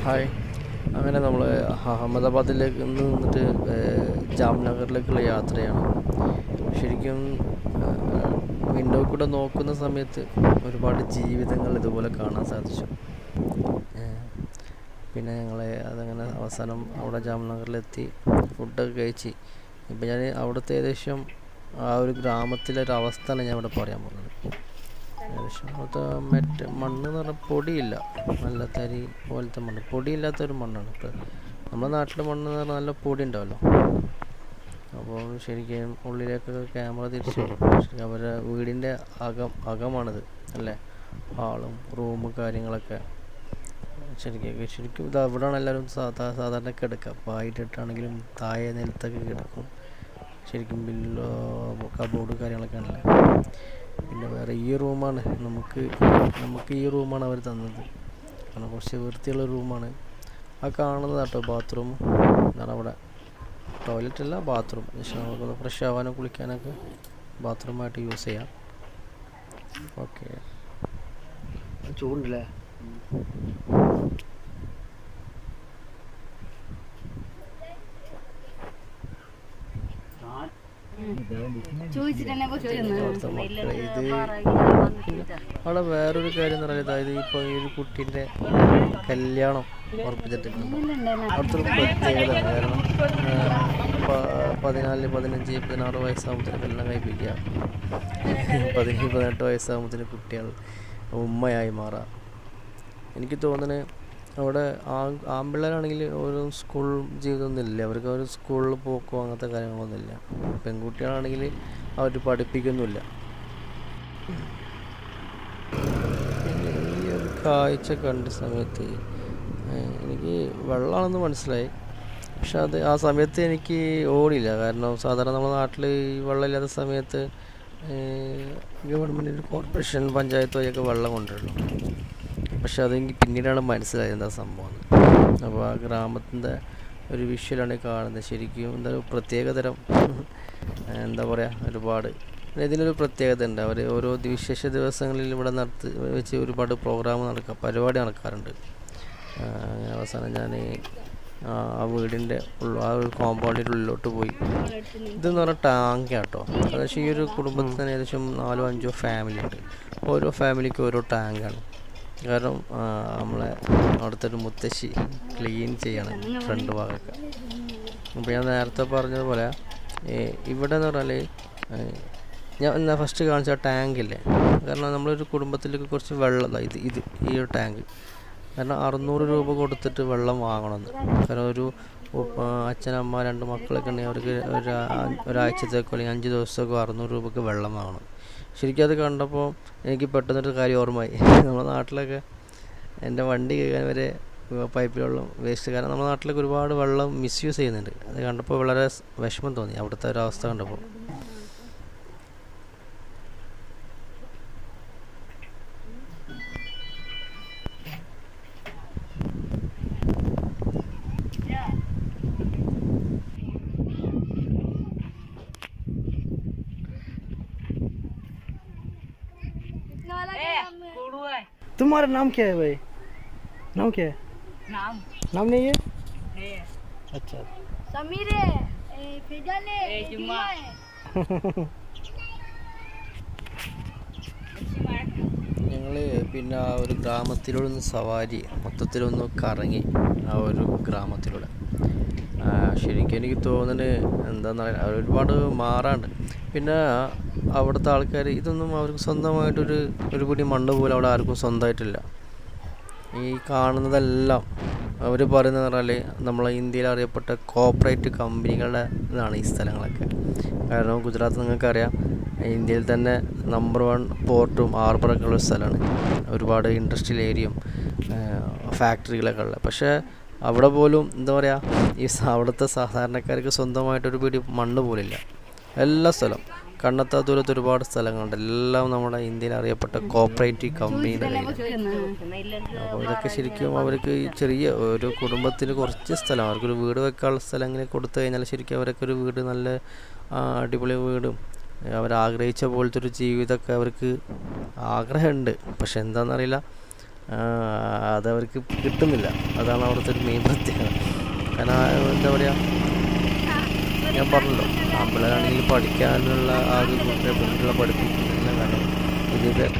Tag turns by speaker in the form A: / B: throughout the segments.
A: Hi അങ്ങനെ നമ്മൾ അഹമ്മദാബാദിലേക്ക് നിന്ന് നിന്നിട്ട് ജാംനഗറിലേക്കുള്ള യാത്രയാണ് ശരിക്കും വിൻഡോ കൂടെ നോക്കുന്ന സമയത്ത് ഒരുപാട് ജീവിതങ്ങൾ ഇതുപോലെ കാണാൻ സാധിച്ചു ഏഹ് പിന്നെ ഞങ്ങൾ അതങ്ങനെ അവസാനം അവിടെ ജാംനഗറിലെത്തി ഫുഡൊക്കെ കഴിച്ച് ഇപ്പം ഞാൻ അവിടുത്തെ ഏകദേശം ആ ഒരു ഗ്രാമത്തിലെ ഒരു അവസ്ഥയാണ് ഞാൻ ഇവിടെ പറയാൻ പോകുന്നത് ഏകദേശം അവിടുത്തെ മറ്റ് മണ്ണ് എന്ന് പറഞ്ഞാൽ പൊടിയില്ല നല്ല തരി പോലത്തെ മണ്ണ് പൊടിയില്ലാത്തൊരു മണ്ണാണ് ഇപ്പം നമ്മുടെ നാട്ടിലെ മണ്ണ് എന്ന് പറഞ്ഞാൽ നല്ല പൊടി ഉണ്ടാവല്ലോ അപ്പോൾ ശരിക്കും ഉള്ളിലേക്കൊക്കെ ക്യാമറ തിരിച്ചു ശരിക്കും അവരുടെ വീടിൻ്റെ അകം അകമാണിത് അല്ലേ ഹാളും റൂമും കാര്യങ്ങളൊക്കെ ശരിക്കും ശരിക്കും ഇത് അവിടെയാണ് എല്ലാവരും സാധാ സാധാരണ കിടക്കുക പായിട്ടിട്ടാണെങ്കിലും താഴെ നിലത്തൊക്കെ കിടക്കും ശരിക്കും ബില്ലോ കബോർഡ് കാര്യങ്ങളൊക്കെ ആണല്ലേ പിന്നെ വേറെ ഈ റൂമാണ് നമുക്ക് നമുക്ക് ഈ റൂമാണ് അവർ തന്നത് കാരണം കുറച്ച് വൃത്തിയുള്ള റൂമാണ് ആ കാണുന്നത് കേട്ടോ ബാത്റൂം എന്താണ് അവിടെ ടോയ്ലറ്റ് അല്ല ബാത്റൂം പക്ഷെ നമുക്കൊന്ന് ഫ്രഷ് ആവാനും കുളിക്കാനൊക്കെ ബാത്റൂമായിട്ട് യൂസ് ചെയ്യാം ഓക്കെ
B: ചൂടുണ്ടല്ലേ
C: ചോദിച്ചിട്ട് എന്നെ
A: അവിടുത്തെ മക്കളെ ഇത് അവിടെ വേറൊരു കാര്യം എന്ന് പറയുന്നത് അതായത് ഇപ്പോൾ ഈ ഒരു കുട്ടീൻ്റെ കല്യാണം ഉറപ്പിച്ചിട്ടുണ്ട് അവിടുത്തെ ഒരു പ്രത്യേകത കാരണം ആ, പ- പതിനാല് പതിനഞ്ച് പതിനാറ് വയസ്സാകുമ്പോഴത്തേന് കല്യാണം കഴിപ്പിക്കുക പതിനേഴ് പതിനെട്ട് വയസ്സാകുമ്പോഴത്തേന് കുട്ടികൾ ഉമ്മയായി മാറാം എനിക്ക് തോന്നുന്നത് അവിടെ ആ ആൺപിള്ളേരാണെങ്കിൽ ഒരു സ്കൂൾ ജീവിതമൊന്നും ഇല്ല അവർക്ക് ഒരു സ്കൂളിൽ പോക്കോ അങ്ങനത്തെ കാര്യങ്ങളൊന്നുമില്ല പെൺകുട്ടികളാണെങ്കിൽ അവർ പഠിപ്പിക്കുന്നുമില്ല പിന്നെ ഈ ഒരു കാഴ്ച കണ്ട സമയത്ത് ഏഹ്, എനിക്ക് വെള്ളമാണെന്ന് മനസ്സിലായി പക്ഷെ അത് ആ സമയത്ത് എനിക്ക് ഓടില്ല കാരണം സാധാരണ നമ്മുടെ നാട്ടിൽ ഈ വെള്ളമില്ലാത്ത സമയത്ത് ഗവൺമെൻറ് കോർപ്പറേഷൻ പഞ്ചായത്ത് വഴിയൊക്കെ വെള്ളം കൊണ്ടുവരുള്ളൂ പക്ഷെ അതെനിക്ക് പിന്നീടാണ് മനസ്സിലായത് എന്താ സംഭവം എന്ന്. അപ്പോൾ ആ ഗ്രാമത്തിൻ്റെ ഒരു വിഷ്വലാണ് ഈ കാണുന്നത് ശരിക്കും എന്താ ഒരു പ്രത്യേകതരം എന്താ പറയുക ഒരുപാട് പിന്നെ ഇതിനൊരു പ്രത്യേകത ഉണ്ട് അവർ ഓരോ ദി- വിശേഷ ദിവസങ്ങളിൽ ഇവിടെ നടത്തി വെച്ച് ഒരുപാട് പ്രോഗ്രാം നടക്കുക പരിപാടി നടക്കാറുണ്ട് ആ, അങ്ങനെ അവസാനം ഞാൻ ആ വീടിൻ്റെ ഉള്ള ആ ഒരു കോമ്പൗണ്ടിൻ്റെ ഉള്ളിലോട്ട് പോയി ഇതെന്ന് പറഞ്ഞാൽ ടാങ്ക് കേട്ടോ ഏകദേശം ഈ ഒരു കുടുംബത്തിൽ തന്നെ ഏകദേശം നാലോ അഞ്ചോ ഫാമിലി ഉണ്ട് ഓരോ ഫാമിലിക്കും ഓരോ ടാങ്കാണ് കാരണം ആ, നമ്മളെ അവിടുത്തെ ഒരു മുത്തശ്ശി ക്ലീൻ ചെയ്യണം ഫ്രണ്ട് ഭാഗമൊക്കെ അപ്പോൾ ഞാൻ നേരത്തെ പറഞ്ഞതുപോലെ ഏ, ഇവിടെ എന്ന് പറഞ്ഞാൽ ഏ, ഞാൻ എന്നാ ഫസ്റ്റ് കാണിച്ച ആ ടാങ്കില്ലേ കാരണം നമ്മളൊരു കുടുംബത്തിലേക്ക് കുറച്ച് വെള്ളം ദാ ഇത് ഇത് ഈ ഒരു ടാങ്ക് കാരണം അറുന്നൂറ് രൂപ കൊടുത്തിട്ട് വെള്ളം വാങ്ങണമെന്ന് കാരണം ഒരു ഉപ്പ- അച്ഛനമ്മ രണ്ട് മക്കളൊക്കെ ഉണ്ടെങ്കിൽ അവർക്ക് ഒരു ആ- ഒരാഴ്ചത്തേക്കോ അല്ലെങ്കിൽ അഞ്ച് ദിവസത്തേക്കോ അറുന്നൂറ് രൂപയ്ക്ക് വെള്ളം വാങ്ങണം ശരിക്കും അത് കണ്ടപ്പോൾ എനിക്ക് പെട്ടെന്നൊരു കാര്യം ഓർമ്മയായി നമ്മുടെ നാട്ടിലൊക്കെ എൻ്റെ വണ്ടി കഴുകാൻ വരെ പൈപ്പിൽ വെള്ളം വേസ്റ്റ് കാരണം നമ്മുടെ നാട്ടിലൊക്കെ ഒരുപാട് വെള്ളം മിസ്യൂസ് ചെയ്യുന്നുണ്ട് അത് കണ്ടപ്പോൾ വളരെ സ് വിഷമം തോന്നി അവിടുത്തെ ഒരു അവസ്ഥ കണ്ടപ്പോൾ
B: तुम्हारा नाम क्या है भाई नाम क्या है
C: नाम
B: नाम नहीं है
C: है
B: अच्छा
C: समीर है फिजल है जुम्मा है
A: ഞങ്ങൾ പിന്നെ ആ ഒരു ഗ്രാമത്തിലൂടെ ഒന്ന് സവാരി മൊത്തത്തിലൊന്ന് കറങ്ങി ആ ഒരു ഗ്രാമത്തിലൂടെ ആ, ശരിക്കും എനിക്ക് തോന്നുന്നത് എന്താണെന്ന് അറിയാം ഒരുപാട് മാറാണ്ട് പിന്നെ അവിടുത്തെ ആൾക്കാർ ഇതൊന്നും അവർക്ക് സ്വന്തമായിട്ടൊരു ഒരു പിടി മണ്ണ് പോലും അവിടെ ആർക്കും സ്വന്തമായിട്ടില്ല ഈ കാണുന്നതെല്ലാം അവർ പറയുന്നത് പറഞ്ഞാൽ നമ്മളെ ഇന്ത്യയിൽ അറിയപ്പെട്ട കോപ്പറേറ്റ് കമ്പനികളുടെ ഇതാണ് ഈ സ്ഥലങ്ങളൊക്കെ കാരണം ഗുജറാത്ത് നിങ്ങൾക്കറിയാം ഇന്ത്യയിൽ തന്നെ നമ്പർ വൺ പോർട്ടും ഹാർബറൊക്കെ ഉള്ള സ്ഥലമാണ് ഒരുപാട് ഇൻഡസ്ട്രിയൽ ഏരിയയും ഫാക്ടറികളൊക്കെ ഉള്ളത് പക്ഷേ അവിടെ പോലും എന്താ പറയുക ഈ സ- അവിടുത്തെ സാധാരണക്കാർക്ക് സ്വന്തമായിട്ടൊരു പിടി മണ്ണ് പോലില്ല എല്ലാ സ്ഥലം കണ്ണെത്താ ദൂരത്ത് ഒരുപാട് സ്ഥലങ്ങളുണ്ട് എല്ലാം നമ്മുടെ ഇന്ത്യയിൽ അറിയപ്പെട്ട കോപ്പറേറ്റീവ് കമ്പനിയുടെ കയ്യിലാണ് അപ്പോൾ ഇതൊക്കെ ശരിക്കും അവർക്ക് ഈ ചെറിയ ഒരു കുടുംബത്തിന് കുറച്ച് സ്ഥലം അവർക്കൊരു വീട് വെക്കാനുള്ള സ്ഥലം ഇങ്ങനെ കൊടുത്തു കഴിഞ്ഞാൽ ശരിക്കും അവരൊക്കെ ഒരു വീട് നല്ല ആ, അടിപൊളി വീടും അവർ ആഗ്രഹിച്ച പോലത്തെ ഒരു ജീവിതമൊക്കെ അവർക്ക് ആഗ്രഹമുണ്ട് പക്ഷെ എന്താണെന്നറിയില്ല ആ, അതവർക്ക് കിട്ടുന്നില്ല അതാണ് അവിടുത്തെ ഒരു മെയിൻ പ്രത്യേകത കാരണം ആ, എന്താ പറയുക ഞാൻ പറഞ്ഞല്ലോ ആമ്പിളരാണെങ്കിൽ പഠിക്കാനുള്ള ആ ഒരു കൂട്ടരെ പെൺകുട്ടികളെ പഠിപ്പിക്കുന്നില്ല കാരണം വിദ്യാഭ്യാസം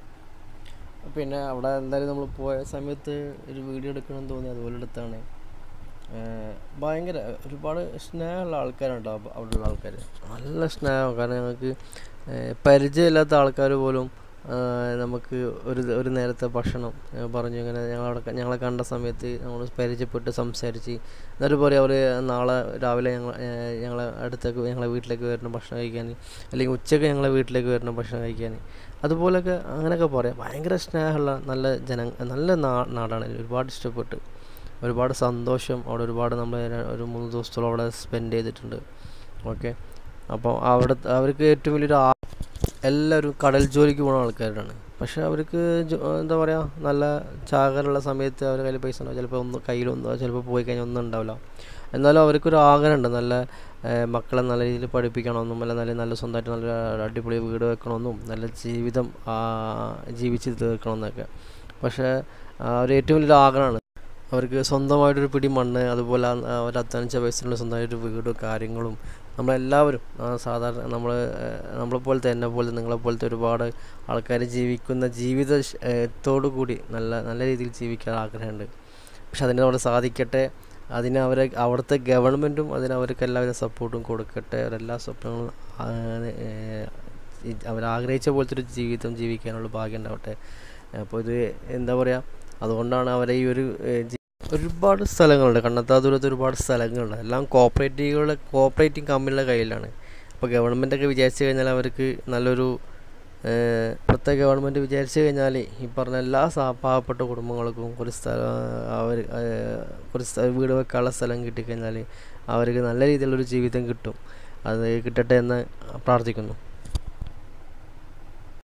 A: പിന്നെ അവിടെ എന്തായാലും നമ്മൾ പോയ സമയത്ത് ഒരു വീഡിയോ എടുക്കണം തോന്നി അതുപോലെ എടുത്താണ് ഏഹ് ഭയങ്കര ഒരുപാട് സ്നേഹമുള്ള ആൾക്കാരുണ്ട് അവ- അവിടെയുള്ള ആൾക്കാർ നല്ല സ്നേഹം കാരണം ഞങ്ങൾക്ക് ഏഹ് പരിചയമില്ലാത്ത ആൾക്കാർ പോലും ഏഹ് നമുക്ക് ഒരു ദ- ഒരു നേരത്തെ ഭക്ഷണം ഏഹ് പറഞ്ഞു ഇങ്ങനെ ഞങ്ങളവിടെ ക- ഞങ്ങളെ കണ്ട സമയത്ത് നമ്മൾ പരിചയപ്പെട്ട് സംസാരിച്ച് എന്നിട്ട് പറയും അവർ നാളെ രാവിലെ ഞങ്ങൾ ഏഹ് ഞങ്ങളെ അടുത്തേക്ക് ഞങ്ങളെ വീട്ടിലേക്ക് വരണം ഭക്ഷണം കഴിക്കാൻ അല്ലെങ്കിൽ ഉച്ചയ്ക്ക് ഞങ്ങളെ വീട്ടിലേക്ക് വരണം ഭക്ഷണം കഴിക്കാൻ അതുപോലെയൊക്കെ അങ്ങനെയൊക്കെ പറയാം ഭയങ്കര സ്നേഹമുള്ള നല്ല ജന നല്ല നാ നാടാണ് ഒരുപാട് ഇഷ്ടപ്പെട്ട് ഒരുപാട് സന്തോഷം അവിടെ ഒരുപാട് നമ്മൾ ഒരു മൂന്ന് ദിവസത്തോളം അവിടെ സ്പെൻഡ് ചെയ്തിട്ടുണ്ട് ഓക്കെ അപ്പോൾ അവിടെ അവർക്ക് ഏറ്റവും വലിയൊരു ആ എല്ലാവരും കടൽ ജോലിക്ക് പോകുന്ന ആൾക്കാരാണ് പക്ഷെ അവർക്ക് ജോ- എന്താ പറയുക നല്ല ചാകരമുള്ള സമയത്ത് അവരുടെ കയ്യിൽ പൈസ ഉണ്ടാവും ചിലപ്പോൾ ഒന്ന് കയ്യിലൊന്നും ചിലപ്പോൾ പോയി കഴിഞ്ഞാൽ ഒന്നും ഉണ്ടാവില്ല എന്നാലും അവർക്കൊരു ആഗ്രഹമുണ്ട് നല്ല ഏഹ്, മക്കളെ നല്ല രീതിയിൽ പഠിപ്പിക്കണമെന്നും അല്ല നല്ല നല്ല സ്വന്തമായിട്ട് നല്ല അടിപൊളി വീട് വെക്കണമെന്നും നല്ല ജീവിതം ആ, ജീവിച്ച് തീർക്കണമെന്നൊക്കെ പക്ഷേ ആ, ഒരു ഏറ്റവും വലിയൊരു ആഗ്രഹമാണ് അവർക്ക് സ്വന്തമായിട്ടൊരു പിടി മണ്ണ് അതുപോലെ ആ- അവർ അധ്വാനിച്ച പൈസയുള്ള സ്വന്തമായിട്ടൊരു വീടും കാര്യങ്ങളും നമ്മളെല്ലാവരും ആ, സാധാരണ നമ്മൾ നമ്മളെ പോലത്തെ എന്നെ പോലത്തെ നിങ്ങളെ പോലത്തെ ഒരുപാട് ആൾക്കാർ ജീവിക്കുന്ന ജീവിത ശ- ഏഹ് ത്തോടു കൂടി നല്ല നല്ല രീതിയിൽ ജീവിക്കാൻ ആഗ്രഹമുണ്ട് പക്ഷെ അതിന് അവിടെ സാധിക്കട്ടെ അതിന് അവരെ അവിടുത്തെ ഗവൺമെൻറ്റും അതിന് അവർക്ക് എല്ലാവിധ സപ്പോർട്ടും കൊടുക്കട്ടെ അവരെല്ലാ സ്വപ്നങ്ങളും ആ, ഏഹ്, ഈ അവരാഗ്രഹിച്ച പോലത്തെ ഒരു ജീവിതം ജീവിക്കാനുള്ള ഭാഗ്യം ഉണ്ടാവട്ടെ അപ്പോൾ ഇത് എന്താ പറയുക അതുകൊണ്ടാണ് അവരെ ഈ ഒരു ഏഹ്, ജി- ഒരുപാട് സ്ഥലങ്ങളുണ്ട് കണ്ടെത്താ ദൂരത്ത് ഒരുപാട് സ്ഥലങ്ങളുണ്ട് എല്ലാം കോപ്പറേറ്റീവുകളുടെ കോപ്പറേറ്റിംഗ് കമ്പനിയുടെ കയ്യിലാണ് അപ്പോൾ ഗവൺമെൻറ്റൊക്കെ വിചാരിച്ചു കഴിഞ്ഞാൽ അവർക്ക് നല്ലൊരു ഏഹ്, ഇപ്പോഴത്തെ ഗവൺമെൻറ് വിചാരിച്ചു കഴിഞ്ഞാൽ ഈ പറഞ്ഞ എല്ലാ സാ പാവപ്പെട്ട കുടുംബങ്ങൾക്കും ഒരു സ്ഥലം അവർ ഒരു സ്ഥ- വീട് വെക്കാനുള്ള സ്ഥലം കിട്ടിക്കഴിഞ്ഞാൽ അവർക്ക് നല്ല രീതിയിലുള്ളൊരു ജീവിതം കിട്ടും അത് കിട്ടട്ടെ എന്ന് പ്രാർത്ഥിക്കുന്നു